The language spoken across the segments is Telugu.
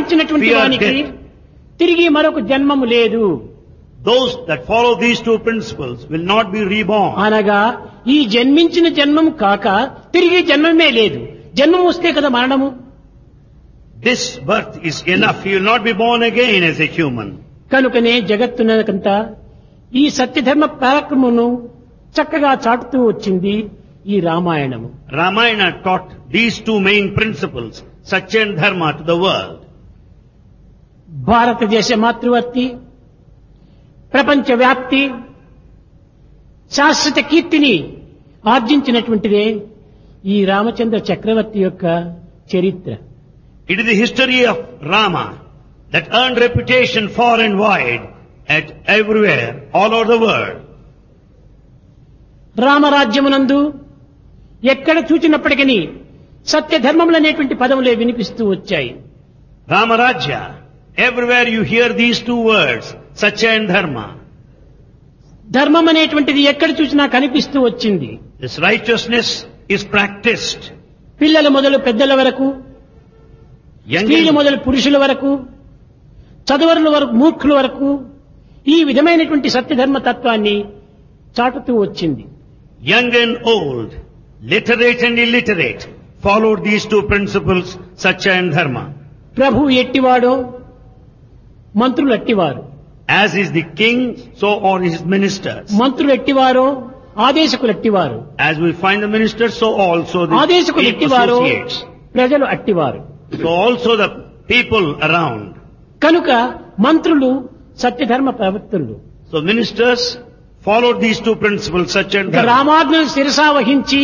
ఆచరించినటువంటి fear వానికి death. తిరిగి మరొక జన్మము లేదు Those that follow these two principles will not be reborn. అనగా ఈ జన్మించిన జన్మం కాక తిరిగి జన్మమే లేదు జన్మం వస్తే కదా మరణము This birth is enough. You will not be born again as a human. కనుకనే జగత్తునకంతా ఈ సత్యధర్మ పరాక్రమమును చక్కగా చాటుతూ వచ్చింది ఈ రామాయణము Ramayana taught these two main principles, Satya and Dharma, to the world. భారతదేశ మాతృవర్తి ప్రపంచ వ్యాప్తి శాశ్వత కీర్తిని ఆర్జించినటువంటిదే ఈ రామచంద్ర చక్రవర్తి యొక్క చరిత్ర It is the history of Rama that earned reputation far and wide at everywhere, all over the world. రామరాజ్యమునందు ఎక్కడ చూచినప్పటికీ సత్యధర్మములు అనేటువంటి పదములే వినిపిస్తూ వచ్చాయి Ramarajya, everywhere you hear these two words, Satya and Dharma. ధర్మం అనేటువంటిది ఎక్కడ చూసినా కనిపిస్తూ వచ్చింది This righteousness is practiced. పిల్లల మొదలు పెద్దల వరకు Young స్త్రీలు and, మొదలు పురుషుల వరకు చదువరుల వరకు మూర్ఖుల వరకు ఈ విధమైనటువంటి సత్యధర్మ తత్వాన్ని చాటుతూ వచ్చింది young and old, literate and illiterate, followed these two principles, Satya and Dharma. ప్రభు ఎట్టివాడో మంత్రులు ఎట్టివారు As is the king, so are his ministers. మంత్రులు ఎట్టివారో ఆదేశకులు ఎట్టివారు As we find the ministers, so also the ఆదేశకులు ఎట్టివారో associates. ప్రజలు అట్టివారు So also the people around. కనుక మంత్రులు సత్యధర్మ ప్రవర్తనలు So ministers followed these two principles, Satya and ఇక Dharma. రామాజ్ఞను శిరసా వహించి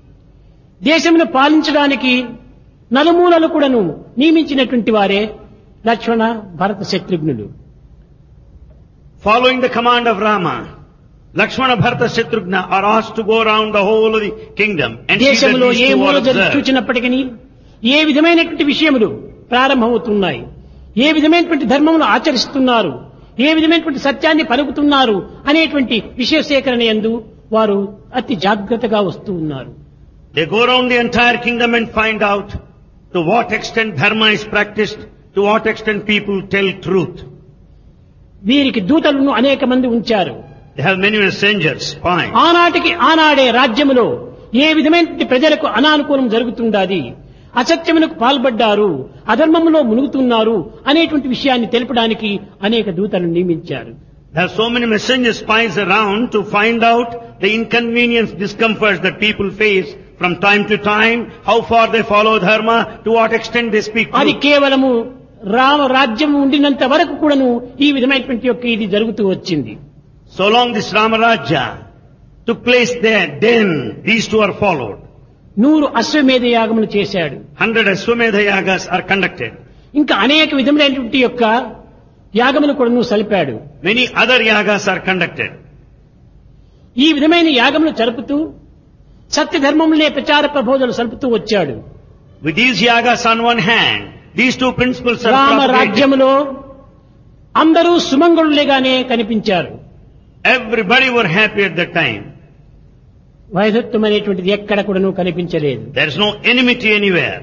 దేశమును పాలించడానికి నలుమూలలు కూడాను నియమించినటువంటి వారే లక్ష్మణ భరత శత్రుఘ్నులు Following the command of Rama, Lakshmana, Bharata, Shatrughna are asked to go around the whole of the kingdom and see that దేశంలో these ఏ two మూల are జరుగు observed. చూచినప్పటికీ ఏ విధమైనటువంటి విషయములు ప్రారంభమవుతున్నాయి ఏ విధమైనటువంటి ధర్మములు ఆచరిస్తున్నారు ఏ విధమైనటువంటి సత్యాన్ని పలుకుతున్నారు అనేటువంటి విషయ సేకరణ యందు వారు అతి జాగ్రత్తగా వస్తూ ఉన్నారు They go around the entire kingdom and find out to what extent dharma is practiced, to what extent people tell truth. వీరికి దూతలను అనేక మంది ఉంచారు They have many messengers, spies. ఆనాటికి ఆనాడే రాజ్యములో ఏ విధమైనటువంటి ప్రజలకు అనానుకూలం జరుగుతుండాది అసత్యమునకు పాల్పడ్డారు అధర్మములో మునుగుతున్నారు అనేటువంటి విషయాన్ని తెలపడానికి అనేక దూతలను నియమించారు There are so many messenger spies around to find out the inconvenience, discomforts that people face from time to time, how far they follow dharma, to what extent they speak అది truth. కేవలము రామ రాజ్యం ఉండినంత వరకు కూడాను ఈ విధమైనటువంటి యొక్క ఇది జరుగుతూ వచ్చింది So long this Ramarajya took place there, then these two are followed. నూరు అశ్వమేధ యాగములు చేశాడు Hundred Aswamedha yagas are conducted. ఇంకా అనేక విధములైనటువంటి యొక్క యాగములు కూడాను సలిపాడు Many other yagas are conducted. ఈ విధమైన యాగములు జరుపుతూ సత్యధర్మములనే ప్రచార ప్రబోధనలు సలుపుతూ వచ్చాడు With these yagas on one hand, these two principles are Rama propagated. రాజ్యములో అందరూ సుమంగళులేగానే కనిపించారు Everybody were happy at that time. వైధత్వం అనేటువంటిది ఎక్కడ కూడాను కనిపించలేదు There is no enmity anywhere.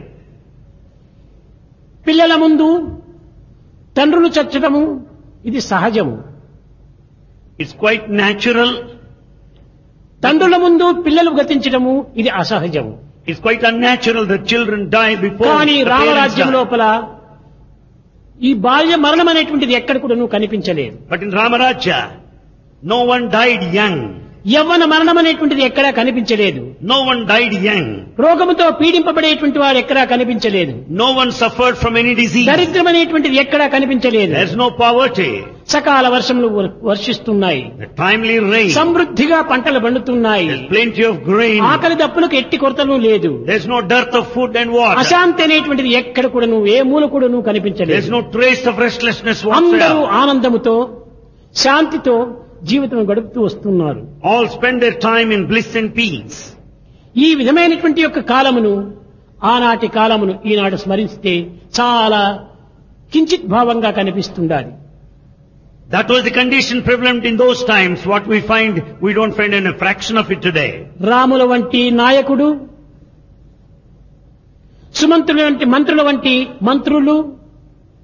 పిల్లల ముందు తండ్రులు చచ్చటము ఇది సహజము It's quite natural. తండ్రుల ముందు పిల్లలు గతించటము ఇది అసహజము It's quite unnatural that children die before కానీ the parents రామరాజ్యం die. లోపల ఈ బాల్య మరణం అనేటువంటిది ఎక్కడ కూడాను కనిపించలేదు But in Ramarajya, no one died young. యవ్వన మరణం అనేటువంటిది ఎక్కడా కనిపించలేదు No one died young. రోగముతో పీడింపబడేటువంటి వారు ఎక్కడా కనిపించలేదు No one suffered from any disease. దరిద్రం అనేటువంటిది ఎక్కడా కనిపించలేదు There's no poverty. సకాల వర్షములు were- వర్షిస్తున్నాయి The timely rain. సమృద్ధిగా పంటలు పండుతున్నాయి There's plenty of grain. ఆకలి దప్పులకు ఎట్టి కొరతలు లేదు There's no dearth of food and water. అశాంతి అనేటువంటిది ఎక్కడ కూడాను ఏ మూల కూడాను There's కనిపించలేదు no trace of restlessness అందరూ whatsoever. ఆనందముతో శాంతితో జీవితం గడుపుతూ వస్తున్నారు All spend their time in bliss and peace. ఈ విధమైనటువంటి యొక్క కాలమును ఆనాటి కాలమును ఈనాడు స్మరిస్తే చాలా కించిత్ భావంగా కనిపిస్తుండాలి That was the condition prevalent in those times. What we find, we don't find in a fraction of it today. రాముల వంటి నాయకుడు సుమంత్రుల వంటి మంత్రుల వంటి మంత్రులు